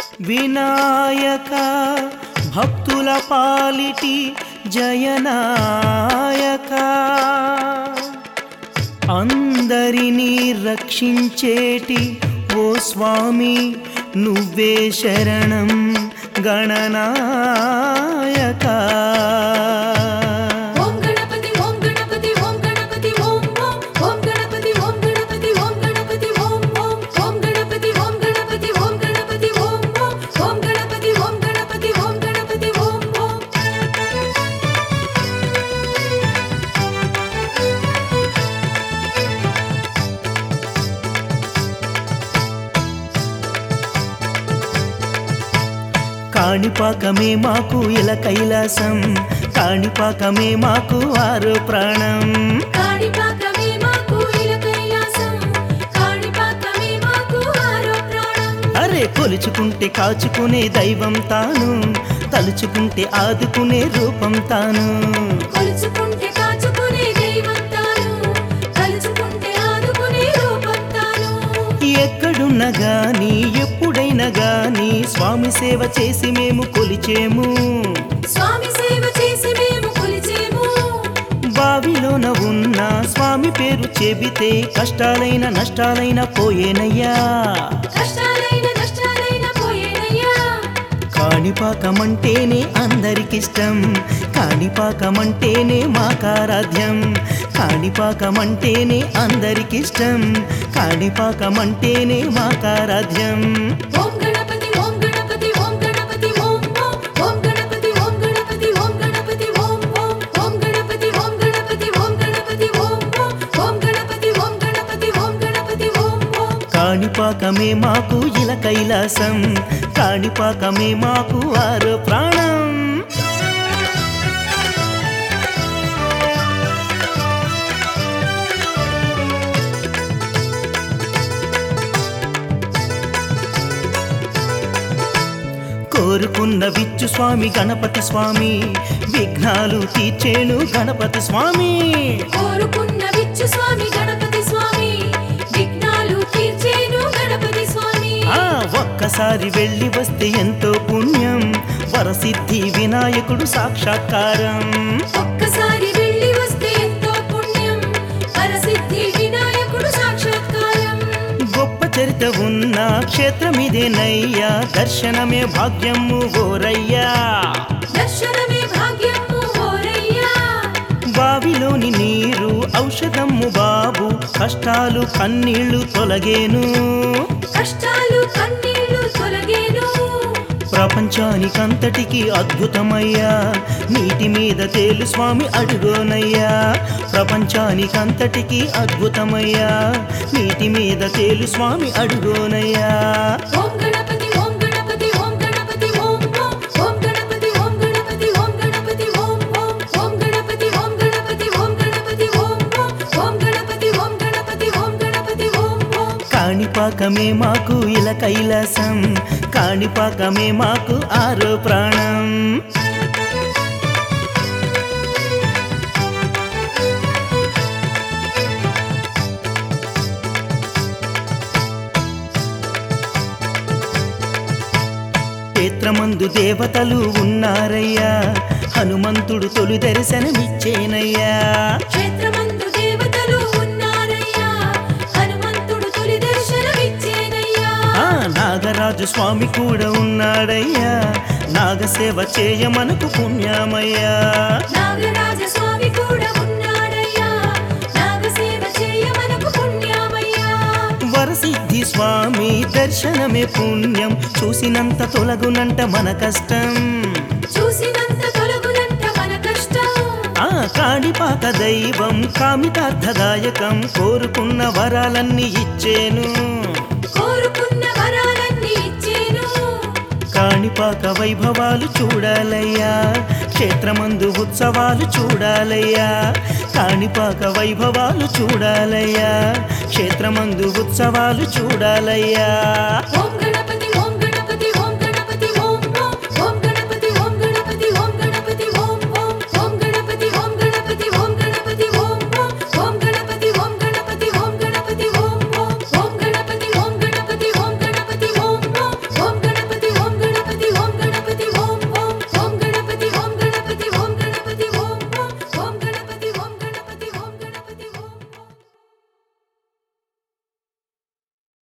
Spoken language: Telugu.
వినాయక భక్తుల పాలిటి జయనాయక అందరినీ రక్షించేటి ఓ స్వామి నువ్వే శరణం గణనాయక ఓం గణపతి ఓం గణపతి ఓం గణపతి ఓం ఓం ఓం గణపతి ఓం గణపతి ఓం గణపతి ఓం ఓం ఓం గణపతి ఓం గణపతి ఓం గణపతి ఓం ఓం ఓం గణపతి ఓం గణపతి ఓం గణపతి ఓం ఓం కాణిపాకమే మాకు ఇల కైలాసం కాణిపాకమే మాకు ఆరో ప్రాణం కాణిపాకమే మాకు ఇల కైలాసం కాణిపాకమే మాకు ఆరో ప్రాణం అరే కొలుచుకుంటే కాచుకునే దైవం తాను తలుచుకుంటే ఆదుకునే రూపం తాను కొలుచుకుంటే కాచుకునే దైవం తాను కలుచుకుంటే ఆదుకునే రూపం తాను ఎక్కడున్నా గాని ఎప్పుడైనా గాని స్వామి సేవ చేసి మేము కొలిచేము స్వామి సేవ చేసి మేము కొలిచేము బావిలోన ఉన్న స్వామి పేరు చెబితే కష్టాలైన నష్టాలైన పోయేనయ్యా కష్టాలైన నష్టాలైన పోయేనయ్యా కాణిపాకమంటేనే అందరికిష్టం కాణిపాకమంటేనే మాకారాధ్యం కాణిపాకమంటేనే అందరికిష్టం కాణిపాకమంటేనే మాకారాధ్యం ఓం గణపతి ఓం గణపతి ఓం గణపతి ఓం ఓం ఓం గణపతి ఓం గణపతి ఓం గణపతి ఓం ఓం ఓం గణపతి ఓం గణపతి ఓం గణపతి ఓం ఓం ఓం గణపతి ఓం గణపతి ఓం గణపతి ఓం ఓం కాణిపాకమే మాకు ఇల కైలాసం కాణిపాకమే మాకు ఆరో ప్రాణం కోరుకున్న విచ్చు స్వామి గణపతి స్వామి విఘ్నాలు తీర్చేను గణపతి స్వామి కోరుకున్న విచ్చు స్వామి గణపతి స్వామి విఘ్నాలు తీర్చేను గణపతి స్వామి ఆ ఒక్కసారి వెళ్ళి వస్తే ఎంతో పుణ్యం వరసిద్ధి వినాయకుడు సాక్షాత్కారం ఒక్కసారి వెళ్ళి వస్తే ఎంతో పుణ్యం పరసిద్ధి వినాయకుడు సాక్షాత్కారం గొప్ప చరిత ఉన్న క్షేత్రమిదేనయ్యా దర్శనమే భాగ్యము ఓరయ్యా దర్శనమే భాగ్యము ఓరయ్యా బావిలోని నీరు ఔషధము బాబు కష్టాలు కన్నీళ్లు తొలగేను కష్టాలు కన్నీళ్లు తొలగేను ప్రపంచానికంతటికి అద్భుతమయ్యా నీటి మీద తేలు స్వామి అడుగోనయ్యా ప్రపంచానికంతటికి అద్భుతమయ్యా నీటి మీద తేలు స్వామి అడుగోనయ్యా ఓం గణపతి ఓం గణపతి ఓం గణపతి ఓం ఓం ఓం గణపతి ఓం గణపతి ఓం గణపతి ఓం ఓం ఓం గణపతి ఓం గణపతి ఓం గణపతి ఓం ఓం ఓం గణపతి ఓం గణపతి ఓం గణపతి ఓం ఓం కాణిపాకమే మాకు ఇల కైలాసం కాణిపాకమే మాకు ఆరో ప్రాణం క్షేత్రమందు దేవతలు ఉన్నారయ్యా హనుమంతుడు తొలి దర్శనమిచ్చేనయ్యా క్షేత్రమందు దేవతలు ఉన్నారయ్యా హనుమంతుడు తొలి దర్శనమిచ్చేనయ్యా ఆ నాగరాజు స్వామి కూడా ఉన్నాడయ్యా నాగసేవ చేయ మనకు పుణ్యమయ్యా నాగరాజ స్వామి కూడా ఉన్నాడయ్యా నాగసేవ చేయ మనకు పుణ్యమయ్యా వరసిద్ధి స్వామి దర్శనమే పుణ్యం చూసినంత తొలగునంట మన కష్టం చూసినంత తొలగునంట మన కష్టం ఆ కాణిపాక దైవం కామితార్థదాయకం కోరుకున్న వరాలన్నీ ఇచ్చేను కోరుకున్న వరాలన్నీ ఇచ్చేను కాణిపాక వైభవాలు చూడాలయ్యా క్షేత్రమందు ఉత్సవాలు చూడాలయ్యా కాణిపాక వైభవాలు చూడాలయ్యా క్షేత్రమందు ఉత్సవాలు చూడాలయ్యా ఓం